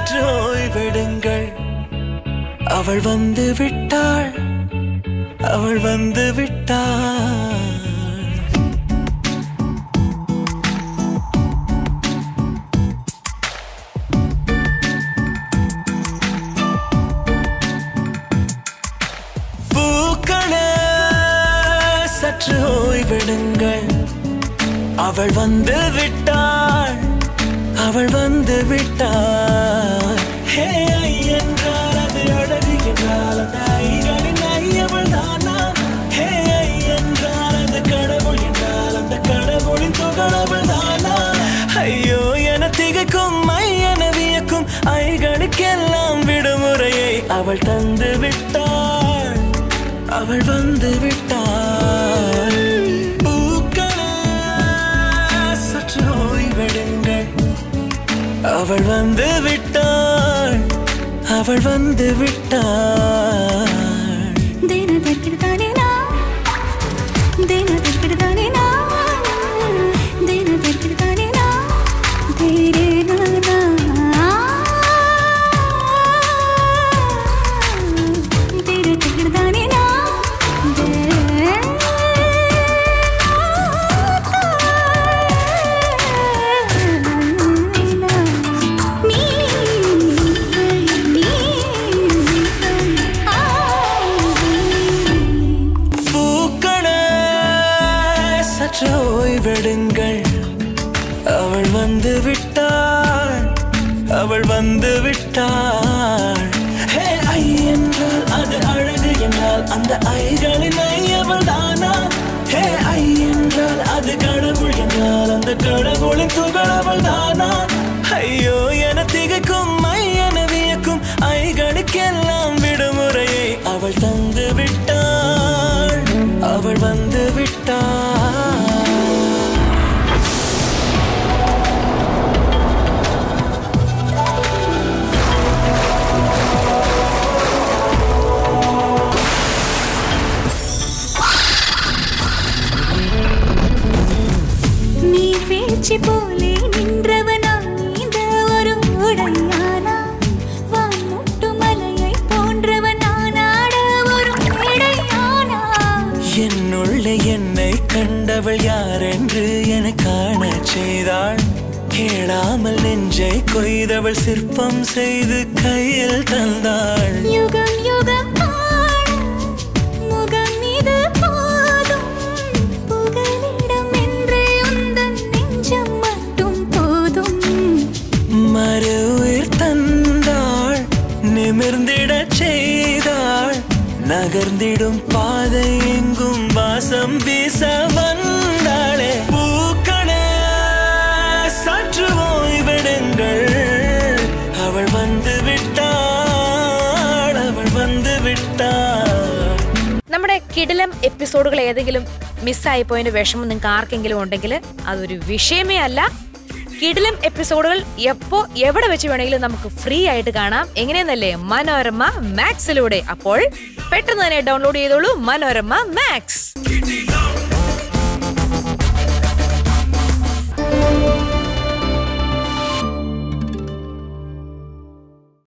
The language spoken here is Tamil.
சற்று ஓய்வெடுங்கள் அவள் வந்து விட்டாள் அவள் வந்து விட்டாள் பூக்களே சற்று ஓய்வெடுங்கள் அவள் வந்து விட்டாள் அவள் வந்து விட்டாள் ஹே ஐ என்றால் அது அழகு என்றால் அந்த ஐகளின் ஐ அவள் தானா ஹே ஐ என்றால் அது கடவுள் என்றால் அந்த கடவுளின் துகள் அவள் தானா ஐயோ என திகைக்கும் ஐ என வியக்கும் ஐகளுக்கெல்லாம் விடுமுறையை அவள் தந்து விட்டாள் அவள் வந்து விட்டாள் பூக்களே சற்று ஓய்வெடுங்கள் அவள் வந்து விட்டாள் அவள் வந்து விட்டாள் ದಿನದಕ್ಕಿಡ್ತಾನೆ ನಾ ದಿನದಕ್ಕಿಡ್ತಾನೆ ನಾ ದಿನದಕ್ಕಿಡ್ತಾನೆ ನಾ ಧೀರೆ ನಾನಾ ದಿನದಕ್ಕಿಡ್ತಾನೆ ನಾ பூக்களே சற்று ஓய்வெடுங்கள் அவள் வந்து விட்டாள் அவள் வந்து விட்டாள் ஹே ஐ என்றால் அது அழகு என்றால் அந்த ஐகளின் ஐ அவள் தானா ஹே ஐ என்றால் அது கடவுள் என்றால் அந்த கடவுளின் துகள் அவள் தானா ஐயோ என திகைக்கும் ஐ என வியக்கும் ஐகளுக்கெல்லாம் விடுமுறையை அவள் தந்து விட்டாள் அவள் வந்து விட்டாள் நீர் வீழ்ச்சி போலே நின்றவனா நீந்த ஒரு உடையானா வான் முட்டு மலையை போன்றவனான ஒரு இடையானா என்னுள்ளே என்னை கண்டவள் யாரென்று என காணச் செய்தாள் கேளாமல் நெஞ்சை கொய்தவள் சிற்பம் செய்து கையில் தந்தாள் யுகம் யுகம் ஆட முகம் இது போதும் புகலிடம் என்றே உந்தன் நெஞ்சம் மட்டும் போதும் மறு உயிர் தந்தாள் நிமிர்ந்திடச் செய்தாள் நகர்ந்திடும் பாதை எங்கும் வாசம் வீச வந்தாளே பூக்களே சற்று ஓய்வெடுங்கள் அவள் வந்து விட்டாள் அவள் வந்து വിട്ടാൾ നമ്മുടെ കിടിലം എപ്പിസോഡുകൾ ഏതെങ്കിലും മിസ്സായി പോയതിന്റെ വിഷമം നിങ്ങൾക്ക് ആർക്കെങ്കിലും ഉണ്ടെങ്കിൽ അതൊരു വിഷയമേ അല്ല കിടിലം എപ്പിസോഡുകൾ എപ്പോ എവിടെ വെച്ച് വേണമെങ്കിലും നമുക്ക് ഫ്രീ ആയിട്ട് കാണാം എങ്ങനെയെന്നല്ലേ മനോരമ മാക്സിലൂടെ അപ്പോൾ പെട്ടെന്ന് തന്നെ ഡൗൺലോഡ് ചെയ്തോളൂ മനോരമ മാക്സ്